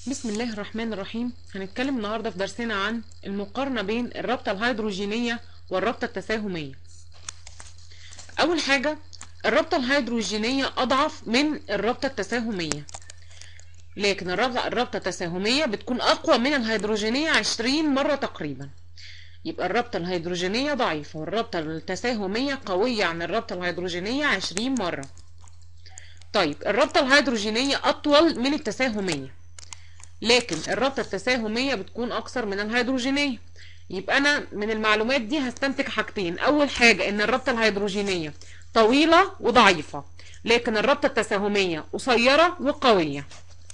بسم الله الرحمن الرحيم هنتكلم النهاردة في درسنا عن المقارنة بين الرابطة الهيدروجينية والرابطة التساهمية أول حاجة الرابطة الهيدروجينية أضعف من الرابطة التساهمية لكن الرابطة الرابطة التساهمية بتكون أقوى من الهيدروجينية عشرين مرة تقريبا يبقى الرابطة الهيدروجينية ضعيفة والرابطة التساهمية قوية عن الرابطة الهيدروجينية عشرين مرة طيب الرابطة الهيدروجينية أطول من التساهمية لكن الرابطة التساهمية بتكون أكثر من الهيدروجينية يبقى أنا من المعلومات دي هستنتج حاجتين أول حاجة إن الرابطة الهيدروجينية طويلة وضعيفة لكن الرابطة التساهمية قصيرة وقوية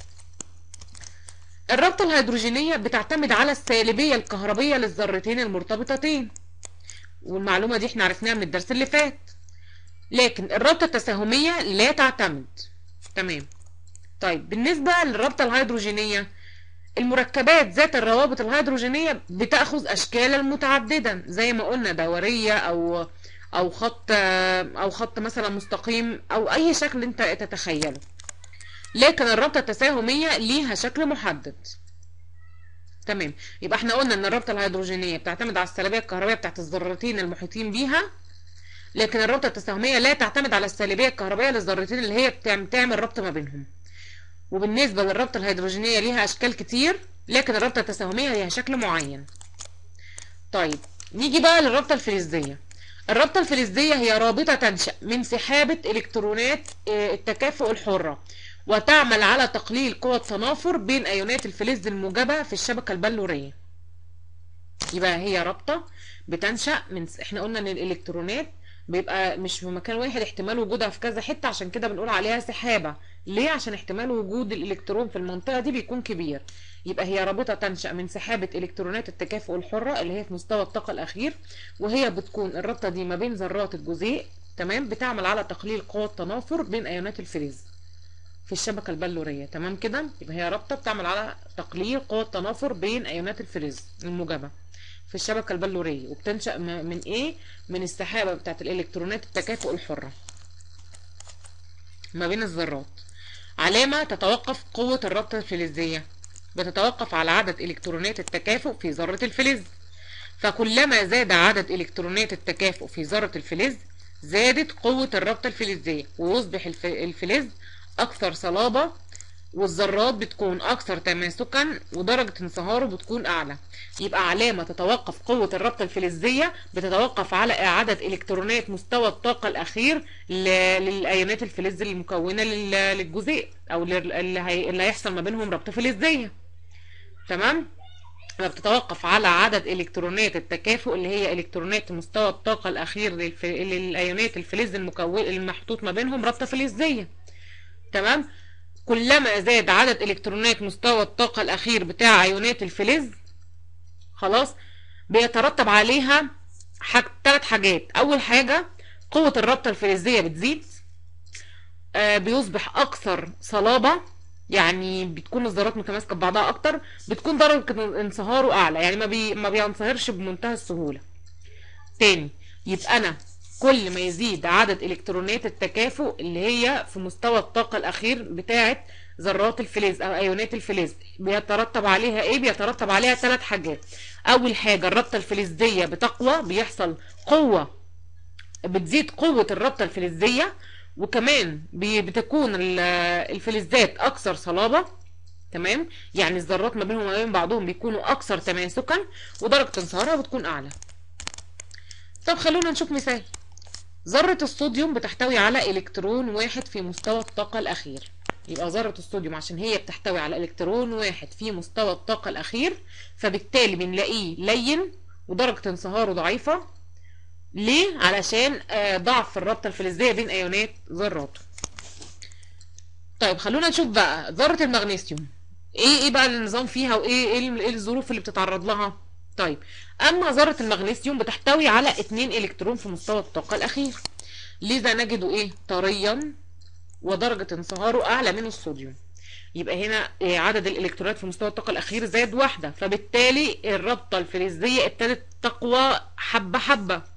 الرابطة الهيدروجينية بتعتمد على السالبية الكهربية للذرتين المرتبطتين والمعلومة دي احنا عرفناها من الدرس اللي فات لكن الرابطة التساهمية لا تعتمد تمام طيب بالنسبة للرابطة الهيدروجينية المركبات ذات الروابط الهيدروجينية بتأخذ أشكالا متعددة زي ما قلنا دورية أو أو خط أو خط مثلا مستقيم أو أي شكل أنت تتخيله لكن الرابطة التساهمية ليها شكل محدد تمام يبقى احنا قلنا ان الرابطة الهيدروجينية بتعتمد على السلبية الكهربية بتاعت الذرتين المحيطين بيها لكن الرابطة التساهمية لا تعتمد على السالبية الكهربية للذرتين اللي هي بتعمل ربط ما بينهم وبالنسبة للرابطة الهيدروجينية ليها أشكال كتير لكن الرابطة التساهمية ليها شكل معين طيب نيجي بقى للرابطة الفلزية الرابطة الفلزية هي رابطة تنشأ من سحابة إلكترونات التكافؤ الحرة وتعمل على تقليل قوى التنافر بين أيونات الفلز الموجبة في الشبكة البلورية يبقى هي رابطة بتنشأ من احنا قلنا ان الإلكترونات بيبقى مش في مكان واحد احتمال وجودها في كذا حتة عشان كده بنقول عليها سحابة ليه عشان احتمال وجود الالكترون في المنطقة دي بيكون كبير يبقى هي رابطة تنشأ من سحابة الكترونات التكافؤ الحرة اللي هي في مستوى الطاقة الأخير وهي بتكون الرابطة دي ما بين ذرات الجزيء تمام بتعمل على تقليل قوى التنافر بين أيونات الفلز في الشبكة البلورية تمام كده يبقى هي رابطة بتعمل على تقليل قوى التنافر بين أيونات الفلز الموجبة في الشبكة البلورية وبتنشأ من ايه من السحابة بتاعت الالكترونات التكافؤ الحرة ما بين الذرات علامة تتوقف قوة الرابطة الفلزية بتتوقف على عدد إلكترونات التكافؤ في ذرة الفلز فكلما زاد عدد إلكترونات التكافؤ في ذرة الفلز زادت قوة الرابطة الفلزية ويصبح الفلز أكثر صلابة والذرات بتكون أكثر تماسكا ودرجة انصهاره بتكون أعلى يبقى علامة تتوقف قوة الرابطة الفلزية بتتوقف على عدد إلكترونات مستوى الطاقة الأخير للأيونات الفلز المكونة للجزيء أو اللي هيحصل ما بينهم رابطة فلزية تمام؟ بتتوقف على عدد إلكترونات التكافؤ اللي هي إلكترونات مستوى الطاقة الأخير للف... للأيونات الفلز المكون المحطوط ما بينهم رابطة فلزية تمام؟ كلما زاد عدد الكترونات مستوى الطاقة الأخير بتاع أيونات الفلز خلاص بيترتب عليها حاج... ثلاث حاجات أول حاجة قوة الرابطة الفلزية بتزيد آه بيصبح أكثر صلابة يعني بتكون الذرات متماسكة ببعضها أكتر بتكون درجة انصهاره أعلى يعني ما, بي... ما بينصهرش بمنتهى السهولة تاني يبقى أنا كل ما يزيد عدد الكترونات التكافؤ اللي هي في مستوى الطاقة الأخير بتاعة ذرات الفلز أو أيونات الفلز بيترتب عليها إيه؟ بيترتب عليها ثلاث حاجات أول حاجة الرابطة الفلزية بتقوى بيحصل قوة بتزيد قوة الرابطة الفلزية وكمان بتكون الفلزات أكثر صلابة تمام يعني الذرات ما بينهم وما بين بعضهم بيكونوا أكثر تماسكا ودرجة انصهارها بتكون أعلى طب خلونا نشوف مثال ذرة الصوديوم بتحتوي على إلكترون واحد في مستوى الطاقة الأخير يبقى ذرة الصوديوم عشان هي بتحتوي على إلكترون واحد في مستوى الطاقة الأخير فبالتالي بنلاقيه لين ودرجة انصهاره ضعيفة ليه؟ علشان ضعف الرابطة الفلزية بين أيونات ذراته طيب خلونا نشوف بقى ذرة المغنيسيوم ايه ايه بقى النظام فيها وايه ايه الظروف اللي بتتعرض لها طيب أما ذرة المغنيسيوم بتحتوي على اتنين إلكترون في مستوى الطاقة الأخير لذا نجده إيه طريا ودرجة انصهاره أعلى من الصوديوم يبقى هنا عدد الإلكترونات في مستوى الطاقة الأخير زاد واحدة فبالتالي الرابطة الفلزية ابتدت تقوى حبة حبة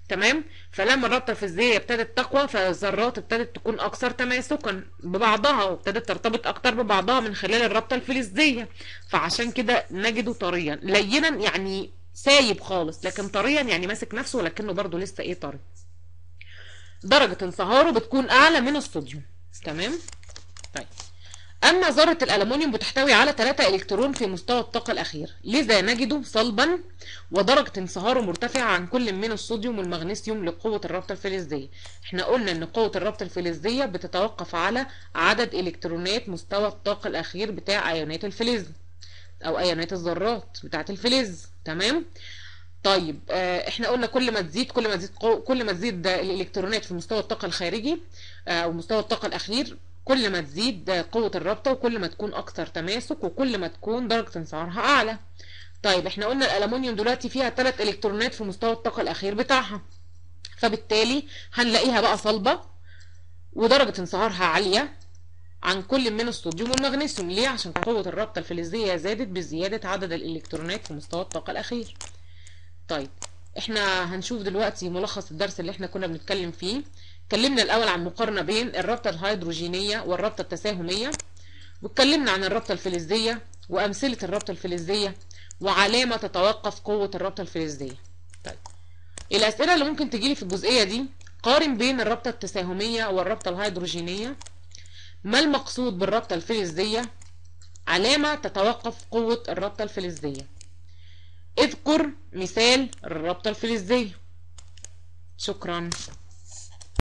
تمام فلما الرابطه الفيزيائيه ابتدت تقوى فالذرات ابتدت تكون اكثر تماسكا ببعضها وابتدت ترتبط اكتر ببعضها من خلال الرابطه الفلزيه فعشان كده نجده طريا لينا يعني سايب خالص لكن طريا يعني ماسك نفسه ولكنه برضه لسه ايه طري درجه انصهاره بتكون اعلى من الصوديوم تمام طيب أما ذرة الألمنيوم بتحتوي على 3 إلكترون في مستوى الطاقة الأخير لذا نجده صلبا ودرجة انصهاره مرتفعة عن كل من الصوديوم والمغنيسيوم لقوة الرابطة الفلزية احنا قلنا ان قوة الرابطة الفلزية بتتوقف على عدد إلكترونات مستوى الطاقة الأخير بتاع أيونات الفلز أو أيونات الذرات بتاعة الفلز تمام طيب آه احنا قلنا كل ما تزيد كل ما تزيد قو... كل ما تزيد الالكترونات في مستوى الطاقه الخارجي آه، او مستوى الطاقه الاخير كل ما تزيد قوه الرابطه وكل ما تكون اكثر تماسك وكل ما تكون درجه انصهارها اعلى طيب احنا قلنا الالومنيوم دلوقتي فيها 3 الكترونات في مستوى الطاقه الاخير بتاعها فبالتالي هنلاقيها بقى صلبه ودرجه انصهارها عاليه عن كل من الصوديوم والمغنيسيوم ليه عشان قوه الرابطه الفلزيه زادت بزياده عدد الالكترونات في مستوى الطاقه الاخير طيب احنا هنشوف دلوقتي ملخص الدرس اللي احنا كنا بنتكلم فيه اتكلمنا الاول عن مقارنه بين الرابطه الهيدروجينيه والرابطه التساهميه واتكلمنا عن الرابطه الفلزيه وامثله الرابطه الفلزيه وعلامه تتوقف قوه الرابطه الفلزيه طيب الاسئله اللي ممكن تجيلي في الجزئيه دي قارن بين الرابطه التساهميه والرابطه الهيدروجينيه ما المقصود بالرابطه الفلزيه علامه تتوقف قوه الرابطه الفلزيه اذكر مثال الرابطة الفلزية شكرا